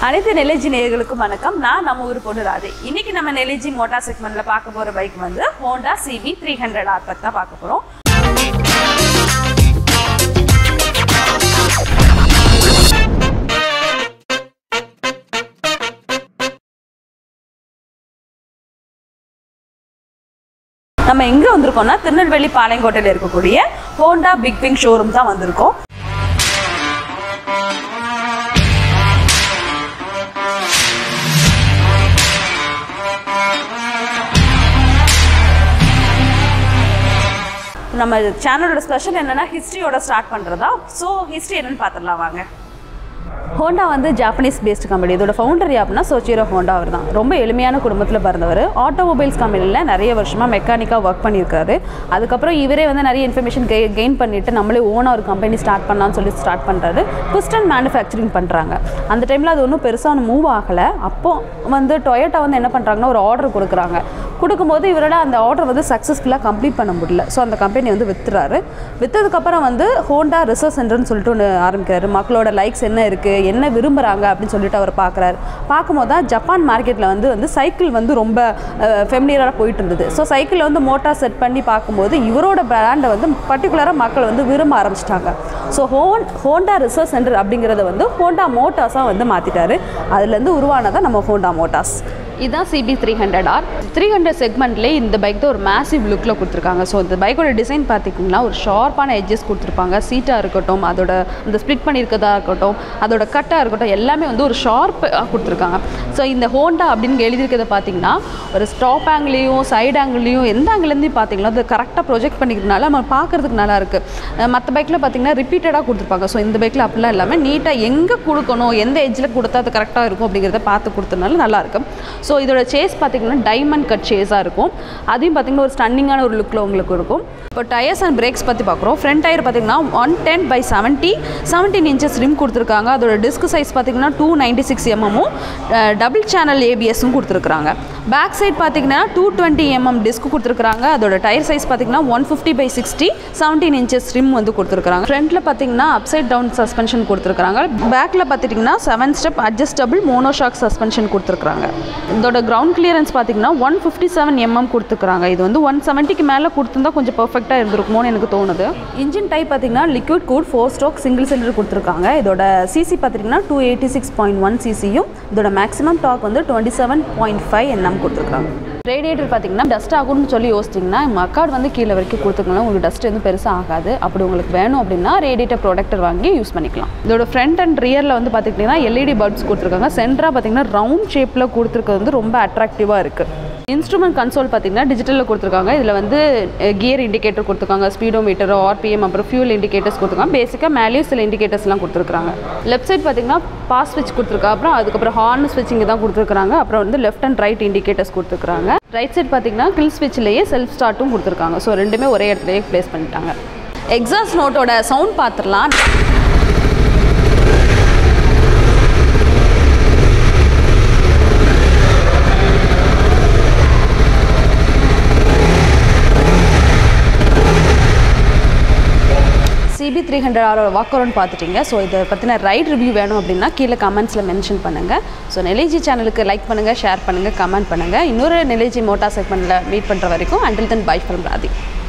அனைத்து நெல்லைஜி நேயர்களுக்கும் வணக்கம் நான் நம்ம ஊர் பொண்ணு ராதே இன்னைக்கு நம்ம நெல்லைஜி மோட்டார் செக்மெண்ட்ல பார்க்க போற பைக் வந்து Honda CB three hundred R தான் பார்க்க போறோம் நம்ம எங்க வந்திருக்கோம்னா திருநெல்வேலி பாளையங்கோட்டையில இருக்கக்கூடிய ஹோண்டா பிக் பிங் ஷோரூம் தான் வந்திருக்கோம் நம்ம சேனலோட ஸ்பெஷல் என்னன்னா ஹிஸ்ட்ரியோட ஸ்டார்ட் பண்ணுறதா ஸோ ஹிஸ்ட்ரி என்னன்னு பார்த்துடலாம் வாங்க ஹோண்டா வந்து ஜாப்பனீஸ் பேஸ்ட் கம்பெனி இதோட ஃபவுண்டர் யாப்னா சோச்சிரோ ஹோண்டா அவர் தான் ரொம்ப எளிமையான குடும்பத்தில் பிறந்தவர் ஆட்டோமொபைல்ஸ் கம்பெனியில் நிறைய வருஷமாக மெக்கானிக்காக ஒர்க் பண்ணியிருக்காரு அதுக்கப்புறம் இவரே வந்து நிறைய இன்ஃபர்மேஷன் கெ கெயின் பண்ணிட்டு நம்மளே ஓனாக ஒரு கம்பெனி ஸ்டார்ட் பண்ணலாம்னு சொல்லி ஸ்டார்ட் பண்ணுறாரு பிஸ்டன் மேனுஃபேக்சரிங் பண்ணுறாங்க அந்த டைமில் அது ஒன்றும் பெருசாக மூவ் ஆகலை அப்போ வந்து டொயோட்டா வந்து என்ன பண்ணுறாங்கன்னா ஒரு ஆர்டர் கொடுக்குறாங்க கொடுக்கும்போது இவரோட அந்த ஆர்டர் வந்து சக்ஸஸ்ஃபுல்லாக கம்ப்ளீட் பண்ண முடியல ஸோ அந்த கம்பெனி வந்து வித்துறாரு விற்றதுக்கப்புறம் வந்து ஹோண்டா ரிசர்ச் சென்டர்னு சொல்லிட்டு ஒன்று ஆரம்பிக்கிறாரு மக்களோட லைக்ஸ் என்ன இருக்குது என்ன விரும்புகிறாங்க அப்படின்னு சொல்லிட்டு அவர் பார்க்குறாரு பார்க்கும்போது தான் ஜப்பான் மார்க்கெட்டில் வந்து வந்து சைக்கிள் வந்து ரொம்ப ஃபெமிலியராக போயிட்டு இருந்தது ஸோ சைக்கிளில் வந்து மோட்டார் செட் பண்ணி பார்க்கும்போது இவரோட பிராண்டை வந்து பர்டிகுலராக மக்கள் வந்து விரும்ப ஆரம்பிச்சிட்டாங்க ஸோ ஹோன் ஹோண்டா ரிசர்ச் சென்டர் அப்படிங்கிறத வந்து ஹோண்டா மோட்டார்ஸாக வந்து மாற்றிட்டாரு அதுலேருந்து உருவானதான் நம்ம ஹோண்டா மோட்டார்ஸ் இதுதான் CB three hundred R three hundred செக்மெண்ட்லேயே இந்த பைக் தான் ஒரு மேசிவ் லுக்கில் கொடுத்துருக்காங்க ஸோ இந்த பைக்கோட டிசைன் பார்த்திங்கன்னா ஒரு ஷார்ப்பான எட்ஜஸ் கொடுத்துருப்பாங்க சீட்டாக இருக்கட்டும் அதோட அந்த ஸ்ப்ளிட் பண்ணியிருக்கதா இருக்கட்டும் அதோட கட்டாக இருக்கட்டும் எல்லாமே வந்து ஒரு ஷார்ப் கொடுத்துருக்காங்க ஸோ இந்த ஹோண்டா அப்படின்னு எழுதியிருக்கிறத பார்த்தீங்கன்னா ஒரு ஸ்டாப் ஆங்கிலையும் சைடு ஆங்கிலையும் எந்த ஆங்கிலேருந்து பார்த்தீங்களோ அது கரெக்டாக ப்ரொஜெக்ட் பண்ணிக்கிறதுனால நம்ம பார்க்குறதுக்கு நல்லா இருக்குது மற்ற பைக்கில் பார்த்தீங்கன்னா ரிப்பீட்டடாக கொடுத்துருப்பாங்க ஸோ இந்த பைக்கில் அப்படிலாம் இல்லாமல் நீட்டாக எங்கே கொடுக்கணும் எந்த எட்ஜில் கொடுத்தா அது கரெக்டாக இருக்கும் அப்படிங்கிறத பார்த்து கொடுத்ததுனால நல்லாயிருக்கும் ஸோ இதோட சேஸ் பார்த்தீங்கன்னா டைமண்ட் கட் சேஸாக இருக்கும் அதையும் பார்த்தீங்கன்னா ஒரு ஸ்டன்னிங்கான ஒரு லுக்கில் உங்களுக்கு இருக்கும் இப்போ டயர்ஸ் அண்ட் பிரேக்ஸ் பற்றி பார்க்குறோம் ஃப்ரண்ட் டயர் பார்த்தீங்கன்னா one ten by seventy seventeen inches rim கொடுத்துருக்காங்க அதோட டிஸ்க் சைஸ் பார்த்தீங்கன்னா டூ நைன்டி சிக்ஸ் எம்எம்மும் டபுள் சேனல் ஏபிஎஸும் கொடுத்துருக்குறாங்க பேக் சைட் பார்த்தீங்கன்னா டூ டுவெண்ட்டி எம்எம் டிஸ்க் கொடுத்துருக்காங்க அதோட டயர் சைஸ் பார்த்தீங்கன்னா one fifty by sixty seventeen inches rim வந்து கொடுத்துருக்காங்க ஃப்ரண்ட்டில் பார்த்தீங்கன்னா அப்சைட் டவுன் சஸ்பென்ஷன் கொடுத்துருக்காங்க பேக்கில் பார்த்துட்டிங்கன்னா seven step adjustable monoshock suspension கொடுத்துருக்காங்க இதோட கிரவுண்ட் கிளியரன்ஸ் பார்த்தீங்கன்னா ஒன் ஃபிஃப்டி செவன் எம்எம் கொடுத்துருக்காங்க இது வந்து ஒன் செவன்ட்டிக்கு மேலே கொடுத்துருந்தா கொஞ்சம் பர்ஃபெக்டாக இருந்திருக்குமோன்னு எனக்கு தோணுது இன்ஜின் டைப் பார்த்தீங்கன்னா liquid cooled four stroke single cylinder கொடுத்துருக்காங்க இதோட சிசி பார்த்தீங்கன்னா two eighty six point one சிசியும் இதோட மேக்ஸிமம் டாக் வந்து twenty seven point five NM கொடுத்துருக்காங்க ரேடியேட்டர் பார்த்தீங்கன்னா டஸ்ட் ஆகும்னு சொல்லி யோசிச்சிங்கன்னா மக்கார்டு வந்து கீழே வரைக்கும் கொடுத்துக்கலாம் உங்களுக்கு டஸ்ட் எதுவும் பெருசாக ஆகாது அப்படி உங்களுக்கு வேணும் அப்படின்னா ரேடியேட்டர் ப்ராடக்டர் வாங்கி யூஸ் பண்ணிக்கலாம் இதோட ஃப்ரண்ட் அண்ட் ரியரில் வந்து பார்த்துக்கிட்டிங்கன்னா எல்இடி பல்ப்ஸ் கொடுத்துருக்காங்க சென்டராக பார்த்தீங்கன்னா ரவுண்ட் ஷேப்பில் கொடுத்துருக்கிறது வந்து ரொம்ப அட்ராக்டிவாக இருக்குது இன்ஸ்ட்ருமெண்ட் கன்சோல் பார்த்தீங்கன்னா டிஜிட்டலில் கொடுத்துருக்காங்க இதில் வந்து கியர் இண்டிகேட்டர் கொடுத்துருக்காங்க ஸ்பீடோமீட்டர் ஆர்பிஎம் அப்புறம் ஃபியூல் இண்டிகேட்டர்ஸ் கொடுத்துருக்காங்க பேசிக்காக மேலேயும் சில இண்டிகேட்டர்ஸ்லாம் கொடுத்துருக்காங்க லெஃப்ட் சைட் பார்த்தீங்கன்னா பாஸ் ஸ்விட்ச் கொடுத்துருக்கா அப்புறம் அதுக்கப்புறம் ஹார்ன் ஸ்விட்சிங் தான் கொடுத்துருக்காங்க அப்புறம் வந்து லெஃப்ட் அண்ட் ரைட் இண்டிகேட்டர்ஸ் கொடுத்துருக்காங்க ரைட் சைட் பார்த்தீங்கன்னா கில் ஸ்விட்ச்லேயே செல்ஃப் ஸ்டார்ட்டும் கொடுத்துருக்காங்க ஸோ ரெண்டுமே ஒரே இடத்துலையே ப்ளேஸ் பண்ணிட்டாங்க எக்ஸாஸ்ட் நோட்டோட சவுண்ட் பார்த்துடலாம் சிபி த்ரீ ஹண்ட்ரட் ஆரோட வாக் அரௌண்ட் பார்த்துட்டீங்க ஸோ இதை பற்றின ரைட் ரிவ்யூ வேணும் அப்படின்னா கீழே கமெண்ட்ஸில் மென்ஷன் பண்ணுங்கள் ஸோ நெலேஜி சேனலுக்கு லைக் பண்ணுங்கள் ஷேர் பண்ணுங்கள் கமெண்ட் பண்ணுங்கள் இன்னொரு நெலேஜி மோட்டார் செக்மெண்ட்டில் மீட் பண்ணுற வரைக்கும் அண்டில் தன் பை ஃப்ரம் ராதி